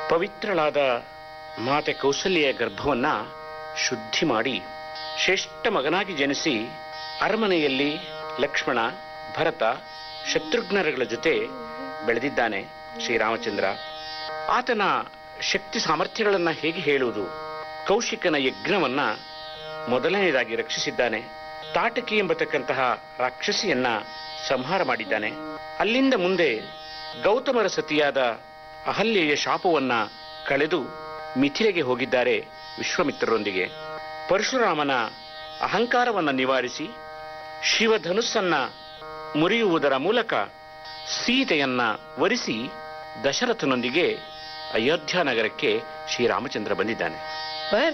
ಪವಿತ್ರಳಾದ ಮಾತೆ ಕೌಸಲ್ಯ ಗರ್ಭವನ್ನ ಶುದ್ಧಿ ಮಾಡಿ ಶ್ರೇಷ್ಠ ಮಗನಾಗಿ ಜನಿಸಿ ಅರಮನೆಯಲ್ಲಿ ಲಕ್ಷ್ಮಣ ಭರತ ಶತ್ರುಘ್ನರುಗಳ ಜೊತೆ ಬೆಳೆದಿದ್ದಾನೆ ಶ್ರೀರಾಮಚಂದ್ರ ಆತನ ಶಕ್ತಿ ಸಾಮರ್ಥ್ಯಗಳನ್ನ ಹೇಗೆ ಹೇಳುವುದು ಕೌಶಿಕನ ಯಜ್ಞವನ್ನ ಮೊದಲನೆಯದಾಗಿ ರಕ್ಷಿಸಿದ್ದಾನೆ ತಾಟಕಿ ಎಂಬತಕ್ಕಂತಹ ರಾಕ್ಷಸಿಯನ್ನ ಸಂಹಾರ ಮಾಡಿದ್ದಾನೆ ಅಲ್ಲಿಂದ ಮುಂದೆ ಗೌತಮರ ಸತಿಯಾದ ಅಹಲ್ಯೆಯ ಶಾಪವನ್ನ ಕಳೆದು ಮಿಥಿಲೆಗೆ ಹೋಗಿದ್ದಾರೆ ವಿಶ್ವಮಿತ್ರರೊಂದಿಗೆ ಪರಶುರಾಮನ ಅಹಂಕಾರವನ್ನ ನಿವಾರಿಸಿ ಶಿವಧನುಸ್ಸನ್ನ ಮುರಿಯುವುದರ ಮೂಲಕ ಸೀತೆಯನ್ನ ವರಿಸಿ ದಶರಥನೊಂದಿಗೆ ಅಯೋಧ್ಯ ನಗರಕ್ಕೆ ಶ್ರೀರಾಮಚಂದ್ರ ಬಂದಿದ್ದಾನೆ